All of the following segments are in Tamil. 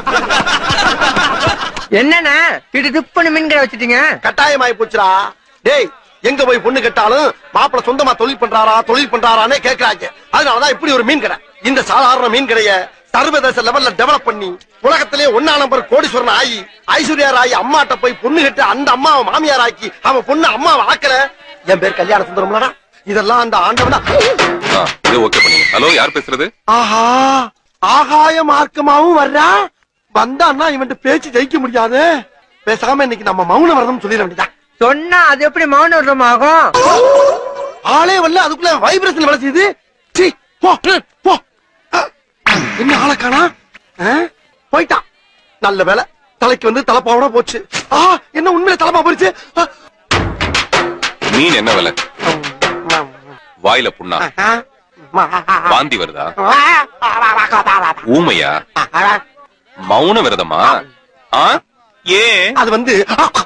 என்னண்ணா இட்டு துப்புன்னு மீன் கடை வச்சுட்டீங்க கட்டாயமாயி போச்சுடா டேய் எங்க போய் பொண்ணு கேட்டாலும் மாப்பிள சொந்தமா தொழில் பண்றாரா தொழில் பண்றாரானே கேக்குறாங்க அதனாலதான் இப்படி ஒரு மீன் கடை இந்த சாதாரண மீன் கடைய சர்வதேச லெவல்ல டெவலப் பண்ணி உலகத்திலே ஒன்னா நம்பர் கோடீஸ்வரன் ஆகி ஐஸ்வர்யா ராய் அம்மாட்ட போய் பொண்ணு கேட்டு அந்த அம்மாவை மாமியார் ஆக்கி அவன் பொண்ணு அம்மாவை ஆக்கல என் பேர் கல்யாண சுந்தரம்லடா இதெல்லாம் அந்த ஆண்டவனா ஆ, இது ஓகே பண்ணுங்க ஹலோ யார் பேசுறது ஆஹா ஆகாய மார்க்கமாவும் வர்றா வந்தான்னா இவன் பேச்சு ஜெயிக்க முடியாது பேசாம இன்னைக்கு நம்ம மௌன விரதம் சொல்லிட வேண்டியதான் சொன்னா அது எப்படி மௌன விரதம் ஆகும் ஆளே வரல அதுக்குள்ள வைப்ரேஷன் வேலை செய்யுது சீ, போ போ அஹ், என்ன ஆளை காணா அஹ், போயிட்டான் நல்ல வேலை தலைக்கு வந்து தலைப்பாவோட போச்சு ஆ என்ன உண்மையில தலைப்பா போயிடுச்சு அஹ், மீன் என்ன விலை வாயில புண்ணா அஹ், வாந்தி வருதா ஊமையா மௌன விரதமா ஆ ஏன் அது வந்து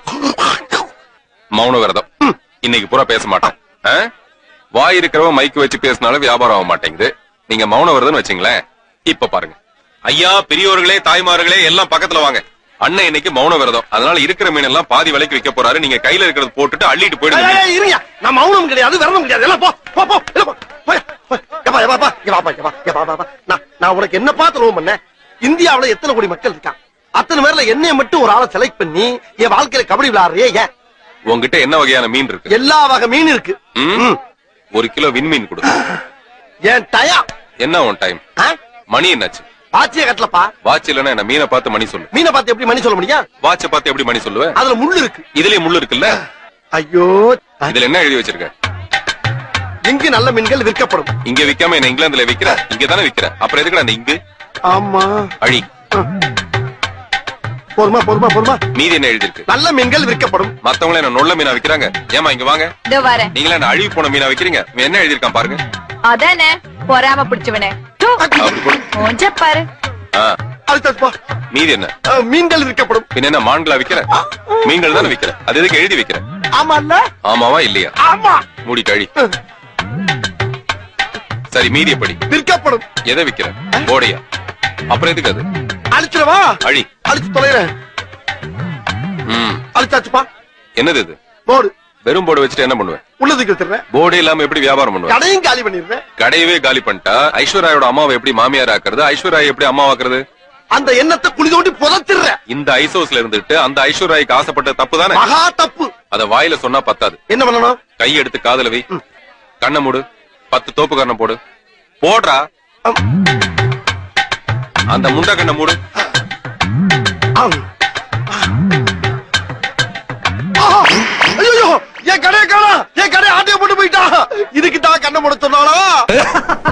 மௌன விரதம் ம், இன்னைக்கு பூரா பேச மாட்டேன் ஆ? வாய் இருக்கிறவன் மைக்கு வச்சு பேசினாலும் வியாபாரம் ஆக மாட்டேங்குது நீங்க மௌன விரதம் வச்சீங்களேன் இப்ப பாருங்க ஐயா பெரியோர்களே தாய்மார்களே எல்லாம் பக்கத்துல வாங்க அண்ணன் இன்னைக்கு மௌன விரதம் அதனால இருக்கிற மீன் எல்லாம் பாதி விலைக்கு விற்க போறாரு நீங்க கையில இருக்கிறது போட்டுட்டு அள்ளிட்டு போயிடுங்க ஏய், இருங்க நான் மௌனம் கிடையாது விரதம் கிடையாது எல்லாம் போ போ போ இல்ல போ போய், போய். எப்பா, எப்பா, எப்பா, இங்க வாப்பா, இங்க வா, இங்க வா, வா, வா. நான் நான் உனக்கு என்ன பார்த்து ரோம் பண்ணேன் இந்தியாவுல எத்தனை கோடி மக்கள் இருக்கான் அத்தனை பேர்ல என்னைய மட்டும் ஒரு ஆளை செலக்ட் பண்ணி என் வாழ்க்கையில கபடி விளையாடுறியே ஏன் உங்ககிட்ட என்ன வகையான மீன் இருக்கு எல்லா வகை மீன் இருக்கு ம்? ம். ஒரு கிலோ விண்மீன் கொடு என் டயா என்ன உன் டைம் மணி என்னாச்சு ஆச்சிய கட்டலப்பா வாட்ச் இல்லன்னா என்ன மீனை பார்த்து மணி சொல்லு மீனை பார்த்து எப்படி மணி சொல்ல முடியும் வாட்ச பார்த்து எப்படி மணி சொல்லுவ அதுல முள்ளு இருக்கு இதுலயே முள்ளு இருக்குல்ல ஐயோ இதுல என்ன எழுதி வச்சிருக்க இங்கு நல்ல மீன்கள் விற்கப்படும் இங்க விக்காம என்ன இங்கிலாந்துல விக்கிற இங்க தானே விக்கிற அப்புறம் எதுக்குடா அந்த இங்கு ஆமா அழி பொறுமா பொறுமா பொறுமா மீதி என்ன எழுதி இருக்கு நல்ல மீன்கள் விற்கப்படும் மத்தவங்கள என்ன நொல்ல மீனா விக்கிறாங்க ஏமா இங்க வாங்க இதோ வரேன் நீங்களா என்ன அழுகி போன மீனா விக்கிறீங்க இவன் என்ன எழுதிருக்கான் பாருங்க அதானே பொறாம பிடிச்சவனே தூ. அப்படி கொடு. மூஞ்ச பாரு ஆ, அடுத்ததுப்பா மீதி என்ன அஹ், மீன்கள் விற்கப்படும் பின்ன என்ன மான்களா விக்கிற மீன்கள் தானே விக்கிற அது எதுக்கு எழுதி வைக்கிற ஆமா இல்ல ஆமாவா இல்லையா ஆமா மூடிட்டு அழி சரி மீதிய படி விற்கப்படும் எதை விக்கிற போடையா அப்புறம் எதுக்கு அது அழிச்சிடவா அழி அழிச்சு தொலைறேன் ம் அழிச்சாச்சுப்பா என்னது இது போடு வெறும் போர்டு வச்சுட்டு என்ன பண்ணுவேன் உள்ளதுக்கு வச்சிடுறேன் போர்டே இல்லாம எப்படி வியாபாரம் பண்ணுவேன் கடையும் காலி பண்ணிடுறேன் கடையவே காலி பண்ணிட்டா ஐஸ்வர்யாவோட அம்மாவை எப்படி மாமியார் ஆக்குறது ஐஸ்வர்யா எப்படி அம்மா ஆக்குறது அந்த எண்ணத்தை குழி தோண்டி புதைச்சிடுறேன் இந்த ஐசோஸ்ல இருந்துட்டு அந்த ஐஸ்வர்யாய்க்கு ஆசைப்பட்ட தப்பு தானே மகா தப்பு அத வாயில சொன்னா பத்தாது என்ன பண்ணணும் கை எடுத்து காதுல வை கண்ணை மூடு பத்து தோப்பு கண்ணை போடு போடுறா அம். அந்த முண்டை கண்ணை மூடு ஆம்.